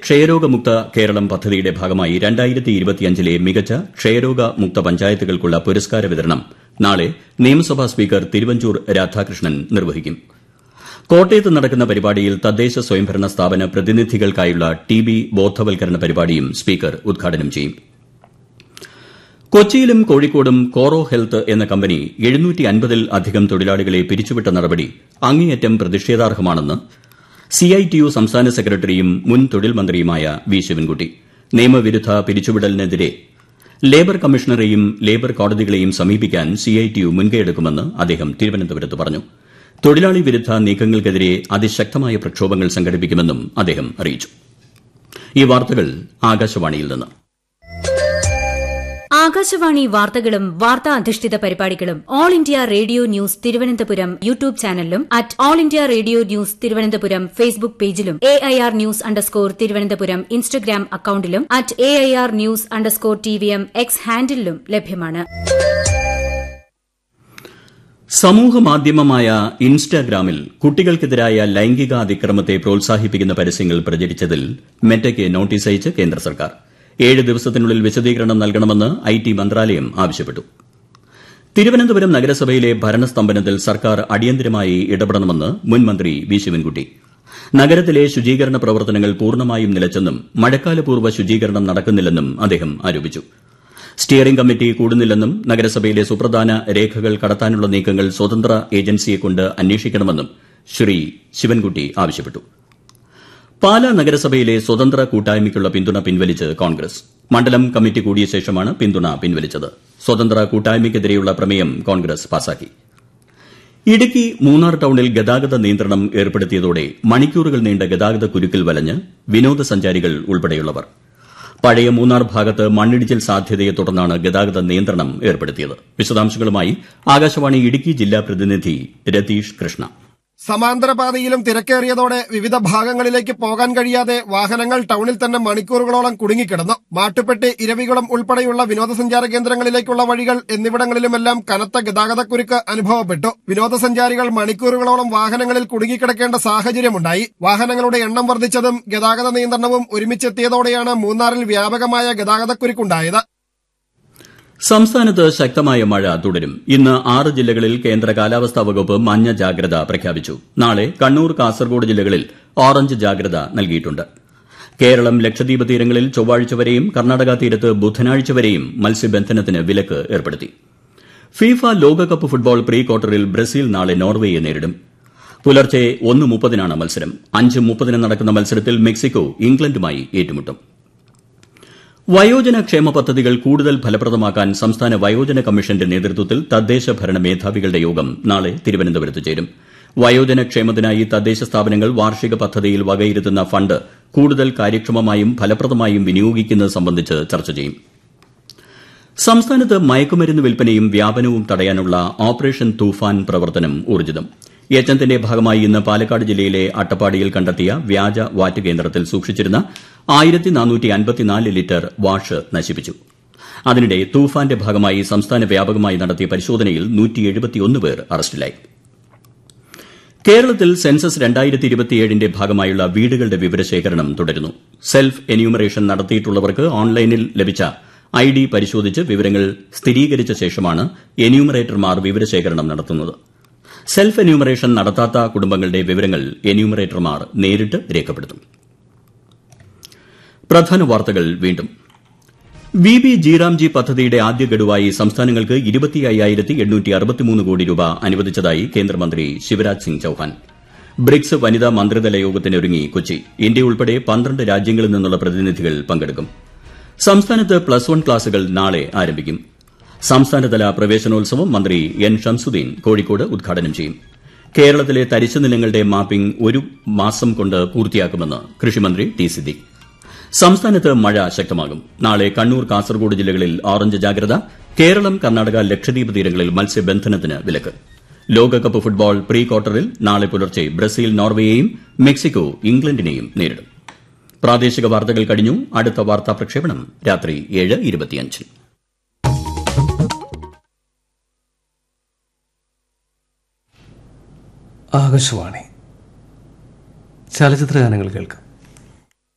ക്ഷയരോഗമുക്ത കേരളം പദ്ധതിയുടെ ഭാഗമായി രണ്ടായിരത്തി ഇരുപത്തിയഞ്ചിലെ മികച്ച ക്ഷയരോഗമുക്ത പഞ്ചായത്തുകൾക്കുള്ള പുരസ്കാര വിതരണം നാളെ നിയമസഭാ സ്പീക്കർ തിരുവഞ്ചൂർ രാധാകൃഷ്ണൻ നിർവഹിക്കും കോട്ടയത്ത് നടക്കുന്ന പരിപാടിയിൽ തദ്ദേശ സ്വയംഭരണ സ്ഥാപന പ്രതിനിധികൾക്കായുള്ള ടി ബി ബോധവൽക്കരണ പരിപാടിയും സ്പീക്കർ ഉദ്ഘാടനം ചെയ്യും കൊച്ചിയിലും കോഴിക്കോടും കോറോ ഹെൽത്ത് എന്ന കമ്പനി ൽ അധികം തൊഴിലാളികളെ പിരിച്ചുവിട്ട നടപടി അങ്ങേയറ്റം പ്രതിഷേധാർഹമാണെന്ന് സിഐടിയു സംസ്ഥാന സെക്രട്ടറിയും മുൻ തൊഴിൽ മന്ത്രിയുമായ വി ശിവൻകുട്ടി നിയമവിരുദ്ധ പിരിച്ചുവിടലിനെതിരെ ലേബർ കമ്മീഷണറെയും ലേബർ കോടതികളെയും സമീപിക്കാൻ സിഐടിയു മുൻകൈയെടുക്കുമെന്ന് അദ്ദേഹം തിരുവനന്തപുരത്ത് പറഞ്ഞു തൊഴിലാളി വിരുദ്ധ നീക്കങ്ങൾക്കെതിരെ അതിശക്തമായ പ്രക്ഷോഭങ്ങൾ സംഘടിപ്പിക്കുമെന്നും അദ്ദേഹം അറിയിച്ചു ഈ വാർത്തകൾ ആകാശവാണിയിൽ നിന്ന് ആകാശവാണി വാർത്തകളും വാർത്താ അധിഷ്ഠിത പരിപാടികളും all India radio news Thiruvananthapuram YouTube ചാനലിലും at all India radio news Thiruvananthapuram Facebook പേജിലും A I R news underscore Thiruvananthapuram Instagram അക്കൌണ്ടിലും at A I R news underscore T V M X ഹാൻഡിലും ലഭ്യമാണ് സമൂഹമാധ്യമമായ ഇൻസ്റ്റാഗ്രാമിൽ കുട്ടികൾക്കെതിരായ ലൈംഗിക അതിക്രമത്തെ പ്രോത്സാഹിപ്പിക്കുന്ന പരസ്യങ്ങൾ പ്രചരിച്ചതിൽ മെറ്റയ്ക്ക് നോട്ടീസ് അയച്ച് കേന്ദ്ര സർക്കാർ ഏഴ് ദിവസത്തിനുള്ളിൽ വിശദീകരണം നൽകണമെന്ന് ഐ ടി മന്ത്രാലയം ആവശ്യപ്പെട്ടു തിരുവനന്തപുരം നഗരസഭയിലെ ഭരണസ്തംഭനത്തിൽ സർക്കാർ അടിയന്തരമായി ഇടപെടണമെന്ന് മുൻ മന്ത്രി വി ശിവൻകുട്ടി നഗരത്തിലെ ശുചീകരണ പ്രവർത്തനങ്ങൾ പൂർണ്ണമായും നിലച്ചെന്നും മഴക്കാലപൂർവ്വ ശുചീകരണം നടക്കുന്നില്ലെന്നും അദ്ദേഹം ആരോപിച്ചു സ്റ്റിയറിംഗ് കമ്മിറ്റി കൂടുന്നില്ലെന്നും നഗരസഭയിലെ സുപ്രധാന രേഖകൾ കടത്താനുള്ള നീക്കങ്ങൾ സ്വതന്ത്ര ഏജൻസിയെക്കൊണ്ട് അന്വേഷിക്കണമെന്നും ശ്രീ ശിവൻകുട്ടി ആവശ്യപ്പെട്ടു പാലാ നഗരസഭയിലെ സ്വതന്ത്ര കൂട്ടായ്മയ്ക്കുള്ള പിന്തുണ പിൻവലിച്ച് കോൺഗ്രസ് മണ്ഡലം കമ്മിറ്റി കൂടിയ ശേഷമാണ് പിന്തുണ പിൻവലിച്ചത് സ്വതന്ത്ര കൂട്ടായ്മയ്ക്കെതിരെയുള്ള പ്രമേയം കോൺഗ്രസ് പാസാക്കി ഇടുക്കി മൂന്നാർ ടൌണിൽ ഗതാഗത നിയന്ത്രണം ഏർപ്പെടുത്തിയതോടെ മണിക്കൂറുകൾ നീണ്ട ഗതാഗത കുരുക്കിൽ വലഞ്ഞ് വിനോദസഞ്ചാരികൾ ഉൾപ്പെടെയുള്ളവർ പഴയ മൂന്നാർ ഭാഗത്ത് മണ്ണിടിച്ചിൽ സാധ്യതയെ തുടർന്നാണ് ഗതാഗത നിയന്ത്രണം ഏർപ്പെടുത്തിയത് വിശദാംശങ്ങളുമായി ആകാശവാണി ഇടുക്കി ജില്ലാ പ്രതിനിധി രതീഷ് കൃഷ്ണ സമാന്തര പാതയിലും തിരക്കേറിയതോടെ വിവിധ ഭാഗങ്ങളിലേക്ക് പോകാൻ കഴിയാതെ വാഹനങ്ങൾ ടൌണിൽ തന്നെ മണിക്കൂറുകളോളം കുടുങ്ങിക്കിടന്നു മാട്ടുപ്പെട്ടി ഇരവികുളം ഉൾപ്പെടെയുള്ള വിനോദസഞ്ചാര കേന്ദ്രങ്ങളിലേക്കുള്ള വഴികൾ എന്നിവിടങ്ങളിലുമെല്ലാം കനത്ത ഗതാഗതക്കുരുക്ക് അനുഭവപ്പെട്ടു വിനോദസഞ്ചാരികൾ മണിക്കൂറുകളോളം വാഹനങ്ങളിൽ കുടുങ്ങിക്കിടക്കേണ്ട സാഹചര്യമുണ്ടായി വാഹനങ്ങളുടെ എണ്ണം വർദ്ധിച്ചതും ഗതാഗത നിയന്ത്രണവും ഒരുമിച്ചെത്തിയതോടെയാണ് മൂന്നാറിൽ വ്യാപകമായ ഗതാഗതക്കുരുക്കുണ്ടായത് സംസ്ഥാനത്ത് ശക്തമായ മഴ തുടരും ഇന്ന് ആറ് ജില്ലകളിൽ കേന്ദ്ര കാലാവസ്ഥാ വകുപ്പ് മഞ്ഞ ജാഗ്രത പ്രഖ്യാപിച്ചു നാളെ കണ്ണൂർ കാസർഗോഡ് ജില്ലകളിൽ ഓറഞ്ച് ജാഗ്രത നൽകിയിട്ടുണ്ട് കേരളം ലക്ഷദ്വീപ് തീരങ്ങളിൽ ചൊവ്വാഴ്ച വരെയും കർണാടക തീരത്ത് ബുധനാഴ്ച വരെയും മത്സ്യബന്ധനത്തിന് വിലക്ക് ഏർപ്പെടുത്തി ഫിഫ ലോകകപ്പ് ഫുട്ബോൾ പ്രീ ക്വാർട്ടറിൽ ബ്രസീൽ നാളെ നോർവേയെ നേരിടും പുലർച്ചെ ഒന്ന് മുപ്പതിനാണ് മത്സരം അഞ്ച് മുപ്പതിന് നടക്കുന്ന മത്സരത്തിൽ മെക്സിക്കോ ഇംഗ്ലണ്ടുമായി ഏറ്റുമുട്ടും വയോജന ക്ഷേമ പദ്ധതികൾ കൂടുതൽ ഫലപ്രദമാക്കാൻ സംസ്ഥാന വയോജന കമ്മീഷന്റെ നേതൃത്വത്തിൽ തദ്ദേശ ഭരണ മേധാവികളുടെ യോഗം നാളെ തിരുവനന്തപുരത്ത് ചേരും വയോജന ക്ഷേമത്തിനായി തദ്ദേശ സ്ഥാപനങ്ങൾ വാർഷിക പദ്ധതിയിൽ വകയിരുത്തുന്ന ഫണ്ട് കൂടുതൽ കാര്യക്ഷമമായും ഫലപ്രദമായും വിനിയോഗിക്കുന്നത് സംബന്ധിച്ച് ചർച്ച ചെയ്യും സംസ്ഥാനത്ത് മയക്കുമരുന്ന് വിൽപ്പനയും വ്യാപനവും തടയാനുള്ള ഓപ്പറേഷൻ തൂഫാൻ പ്രവർത്തനം ഊർജ്ജിതം യജ്ഞത്തിന്റെ ഭാഗമായി ഇന്ന് പാലക്കാട് ജില്ലയിലെ അട്ടപ്പാടിയിൽ കണ്ടെത്തിയ വ്യാജ വാറ്റ് കേന്ദ്രത്തിൽ സൂക്ഷിച്ചിരുന്ന ലിറ്റർ വാഷ് നശിപ്പിച്ചു അതിനിടെ തൂഫാന്റെ ഭാഗമായി സംസ്ഥാന വ്യാപകമായി നടത്തിയ പരിശോധനയിൽ പേർ അറസ്റ്റിലായി കേരളത്തിൽ സെൻസസ് ന്റെ ഭാഗമായുള്ള വീടുകളുടെ വിവരശേഖരണം തുടരുന്നു സെൽഫ് എന്യൂമറേഷൻ നടത്തിയിട്ടുള്ളവർക്ക് ഓൺലൈനിൽ ലഭിച്ച ഐ ഡി പരിശോധിച്ച് വിവരങ്ങൾ സ്ഥിരീകരിച്ച ശേഷമാണ് എന്യൂമറേറ്റർമാർ വിവരശേഖരണം നടത്തുന്നത് സെൽഫ് എന്യൂമറേഷൻ നടത്താത്ത കുടുംബങ്ങളുടെ വിവരങ്ങൾ എന്യൂമറേറ്റർമാർ നേരിട്ട് രേഖപ്പെടുത്തും പ്രധാന വാർത്തകൾ വീണ്ടും വി ബി ജീറാംജി പദ്ധതിയുടെ ആദ്യ ഗഡുവായി സംസ്ഥാനങ്ങൾക്ക് കോടി രൂപ അനുവദിച്ചതായി കേന്ദ്രമന്ത്രി ശിവരാജ് സിംഗ് ചൌഹാൻ ബ്രിക്സ് വനിതാ മന്ത്രിതല യോഗത്തിനൊരുങ്ങി കൊച്ചി ഇന്ത്യ ഉൾപ്പെടെ പന്ത്രണ്ട് രാജ്യങ്ങളിൽ നിന്നുള്ള പ്രതിനിധികൾ പങ്കെടുക്കും സംസ്ഥാനത്ത് പ്ലസ് വൺ ക്ലാസുകൾ നാളെ ആരംഭിക്കും സംസ്ഥാനതല പ്രവേശനോത്സവം മന്ത്രി എൻ ഷംസുദ്ദീൻ കോഴിക്കോട് ഉദ്ഘാടനം ചെയ്യും കേരളത്തിലെ തരിശു നിലങ്ങളുടെ മാപ്പിംഗ് ഒരു മാസം കൊണ്ട് പൂർത്തിയാക്കുമെന്ന് കൃഷിമന്ത്രി ടി സിദ്ദിഖ് സംസ്ഥാനത്ത് മഴ ശക്തമാകും നാളെ കണ്ണൂർ കാസർഗോഡ് ജില്ലകളിൽ ഓറഞ്ച് ജാഗ്രത കേരളം കർണാടക ലക്ഷദ്വീപ് തീരങ്ങളിൽ മത്സ്യബന്ധനത്തിന് വിലക്ക് ലോകകപ്പ് ഫുട്ബോൾ പ്രീ ക്വാർട്ടറിൽ നാളെ പുലർച്ചെ ബ്രസീൽ നോർവേയെയും മെക്സിക്കോ ഇംഗ്ലണ്ടിനെയും നേരിടും പ്രാദേശിക വാർത്തകൾ കഴിഞ്ഞു അടുത്ത വാർത്താ പ്രക്ഷേപണം രാത്രി ഏഴ് ഇരുപത്തിയഞ്ചിന് ആകാശവാണി ചലച്ചിത്ര ഗാനങ്ങൾ കേൾക്കാം